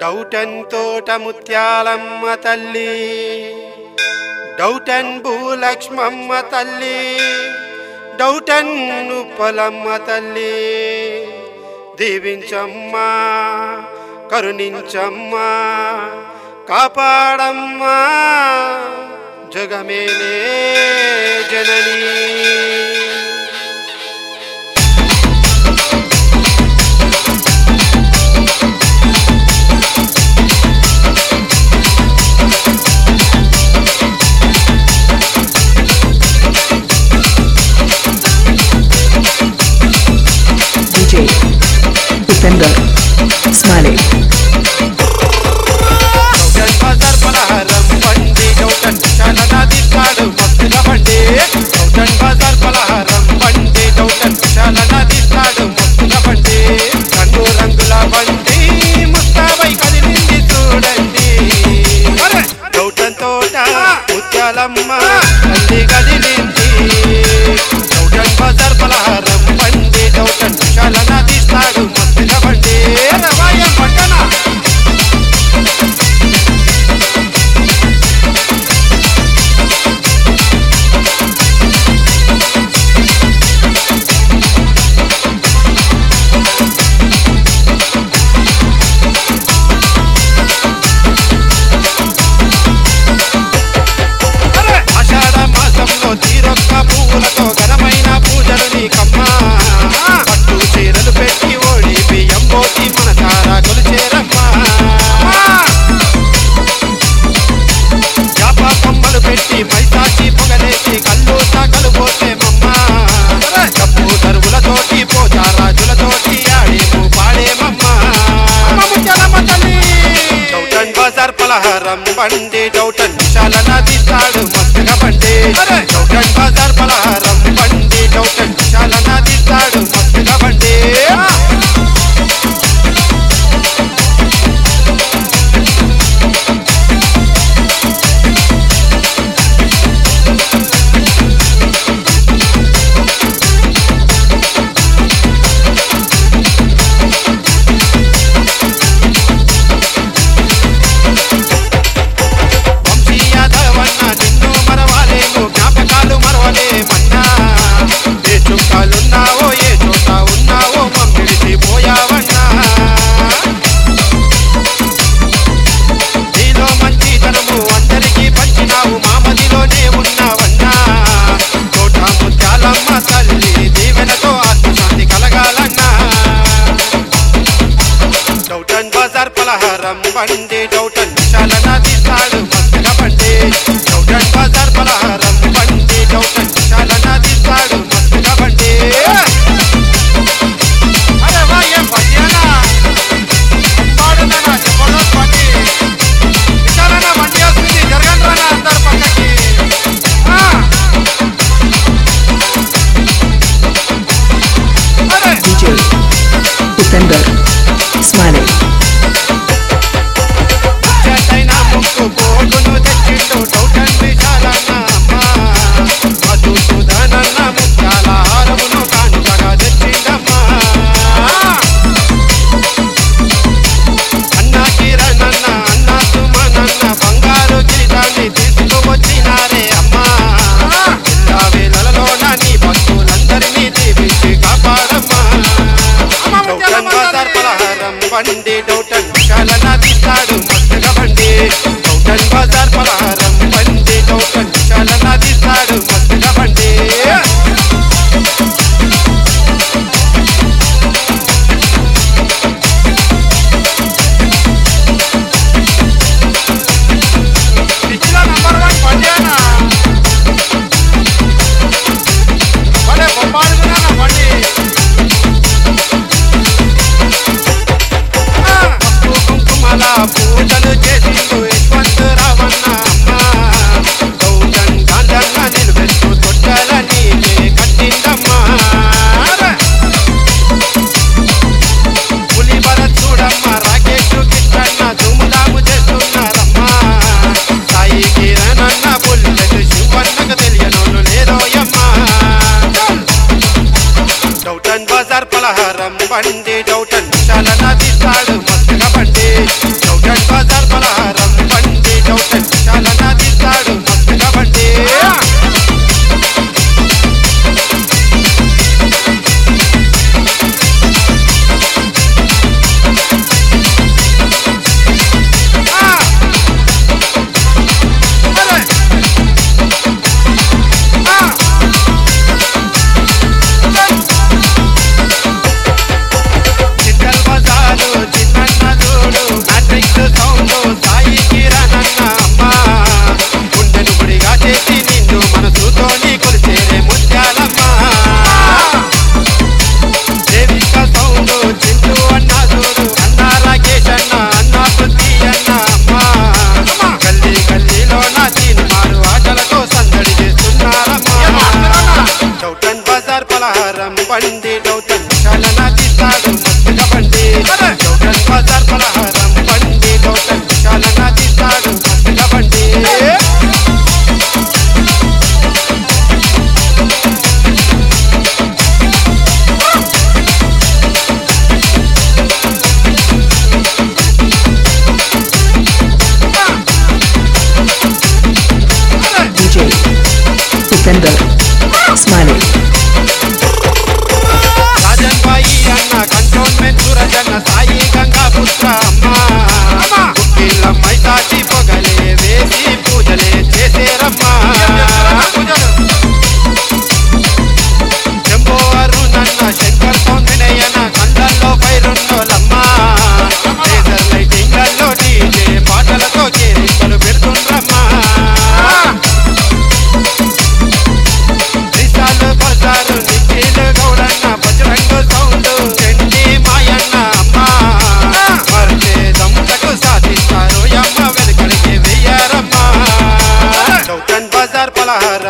Downton తోట ముత్యాలమ్మ తల్లి Downton Bhoolakshmamma తల్లి డౌటన్ ఉప్పలమ్మ తల్లి దీవించమ్మా కరుణించమ్మా కాపాడమ్మా జగమేలే జననీ DJ Dipender Smiley డౌటన్ బజార్ పలహారం బండి డౌటన్ చాలా నదిస్తాడు మస్తుగా బండి డౌటన్ బజార్ పలహారం బండి డౌటన్ చాలా నదిస్తాడు మస్తుగా బండి రంగు రంగుల బండి ముస్తాబై కదిలింది చూడండి డౌటన్ తోట ముత్యాలమ్మ బండి కదిలింది డౌటన్ బజార్ పలహారం బండి డౌటన్ చాలా నదిస్తాడు మస్తుగా బండి రవాయం పట్టణ ఆషాఢ మాసంలో తీరొక్క పువ్వులతో ఘనమైన పూజలు నీకమ్మా పట్టు చీరలు పెట్టి ఓడి బియ్యం పోసి మన సారా కొలిచేరమ్మా యాప కొమ్మలు పెట్టి మైసాచి పొగలేసి కళ్ళు సాకలు పోతే మమ్మా డబ్బు దరువులతోటి పోచా రాజులతోటి ఆడేము పాడేమమ్మా డౌటన్ బజార్ పలహారం బండి డౌటన్ విశాల నది తాడు మస్తుగా బండి డౌటన్ బజార్ పలహారం బండి డౌటన్ విశాల నది తాడు మస్తుగా బండి వంశీయాదవన్న నిన్ను మరవాలేము జ్ఞాపకాలు మరవలేమన్నా ఏ చుక్కాలున్నావో ఏ చోట ఉన్నావో మమ్మిడిచి పోయావన్నా నీలో మంచితనము అందరికీ పంచినావు మామదిలోనే ఉన్నావన్నా తోట ముత్యాలమ్మ తల్లి దీవెనతో ఆత్మశాంతి కలగాలన్నా డౌటన్ బజార్ పలహారం బండి డౌటన్ విశాల నది తాడు మస్తుగా బండి డౌటన్ బజార్ పలహారం బండి డౌటన్ విశాల నది తాడు మస్తుగా బండి అరే వా ఏం బండియానా అంబాడునా జబర్దస్త్ బండి విశాలన బండి వస్తుంది జరగండి రా అందరు పక్కకి ఆ. అరే DJ Dipender Smiley చెట్టైన ముక్కు పోగును తెచ్చిండు డౌటన్ విశాలన్న అమ్మ మధుసూదనన్న ముత్యాల హారమును కానుకగా తెచ్చిండమ్మా అన్న కిరణన్న అన్న సుమనన్న బంగారు కిరీటాన్ని తీసుకువచ్చినారే అమ్మా ఇలా వేళలలోన నీ భక్తులందరినీ దీవించి కాపాడమ్మా డౌటన్ బజార్ పలహారం బండి డౌటన్ విశాల నది తాడు మస్తుగా బండి డౌటన్ బజార్ పలహారం బండి డౌటన్ విశాల నది తాడు మస్తుగా బండి పిచ్చిలో నంబర్ వన్ బండి అన్నా భలే బొమ్మాడుకున్నా బండి పసుపు కుంకుమల పూజలు చేసిండు యశ్వంత్ రావన్న అమ్మ గౌతన్ గాంధన్న నిలబెట్టు తొట్టల నీకే కట్టిందమ్మా పులి భరత్ చూడమ్మ రాకేష్ కిట్టన్న ధూముదాము చేస్తున్నారమ్మా సాయి కిరణ్ అన్న బుల్లెట్ శివన్నకు తెలియనోళ్ళు లేరోయమ్మా డౌటన్ బజార్ పలహారం బండి డౌటన్ విశాల నది తాడు మస్తుగా బండి డౌటన్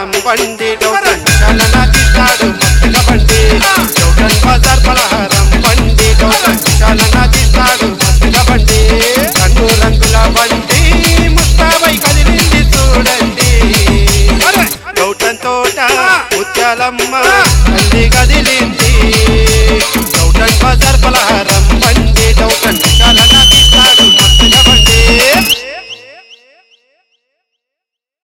పలహారం బండి డౌటన్ చలన తీస్తాడు మస్తుగా బండి డౌటన్ బజార్ పలహారం బండి డౌటన్ చలన తీస్తాడు మస్తుగా బండి రంగు రంగుల బండి ముస్తాబై కదిలింది చూడండి డౌటన్ తోట ముత్యాలమ్మ